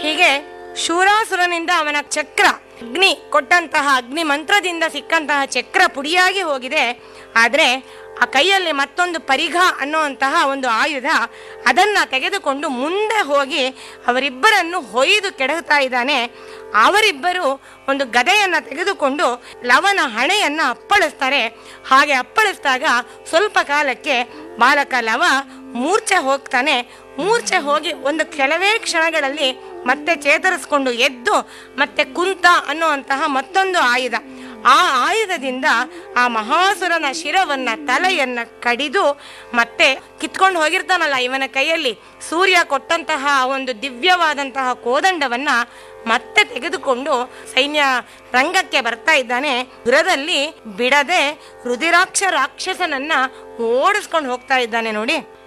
ಹೀಗೆ ಶೂರಾಸುರನಿಂದ ಅವನ ಚಕ್ರ ಅಗ್ನಿ ಕೊಟ್ಟಂತಹ ಅಗ್ನಿ ಮಂತ್ರದಿಂದ ಸಿಕ್ಕಂತಹ ಚಕ್ರ ಪುಡಿಯಾಗಿ ಹೋಗಿದೆ ಆದರೆ ಆ ಕೈಯಲ್ಲಿ ಮತ್ತೊಂದು ಪರಿಘ ಅನ್ನುವಂತಹ ಒಂದು ಆಯುಧ ಅದನ್ನ ತೆಗೆದುಕೊಂಡು ಮುಂದೆ ಹೋಗಿ ಅವರಿಬ್ಬರನ್ನು ಹೊಯ್ದು ಕೆಡಹುತ್ತಾ ಇದ್ದಾನೆ ಅವರಿಬ್ಬರು ಒಂದು ಗದೆಯನ್ನ ತೆಗೆದುಕೊಂಡು ಲವನ ಹಣೆಯನ್ನ ಅಪ್ಪಳಿಸ್ತಾರೆ ಹಾಗೆ ಅಪ್ಪಳಿಸಿದಾಗ ಸ್ವಲ್ಪ ಕಾಲಕ್ಕೆ ಬಾಲಕ ಲವ ಮೂರ್ಛೆ ಹೋಗ್ತಾನೆ ಮೂರ್ಛೆ ಹೋಗಿ ಒಂದು ಕೆಲವೇ ಕ್ಷಣಗಳಲ್ಲಿ ಮತ್ತೆ ಚೇತರಿಸ್ಕೊಂಡು ಎದ್ದು ಮತ್ತೆ ಕುಂತ ಅನ್ನುವಂತಹ ಮತ್ತೊಂದು ಆಯುಧ ಆ ಆಯುಧದಿಂದ ಆ ಮಹಾಸುರನ ಶಿರವನ್ನ ತಲೆಯನ್ನ ಕಡಿದು ಮತ್ತೆ ಕಿತ್ಕೊಂಡು ಹೋಗಿರ್ತಾನಲ್ಲ ಇವನ ಕೈಯಲ್ಲಿ ಸೂರ್ಯ ಕೊಟ್ಟಂತಹ ಒಂದು ದಿವ್ಯವಾದಂತಹ ಕೋದಂಡವನ್ನ ಮತ್ತೆ ತೆಗೆದುಕೊಂಡು ಸೈನ್ಯ ರಂಗಕ್ಕೆ ಬರ್ತಾ ಇದ್ದಾನೆ ದುರದಲ್ಲಿ ಬಿಡದೆ ರುದಿರಾಕ್ಷ ರಾಕ್ಷಸನನ್ನ ಓಡಿಸ್ಕೊಂಡು ಹೋಗ್ತಾ ಇದ್ದಾನೆ ನೋಡಿ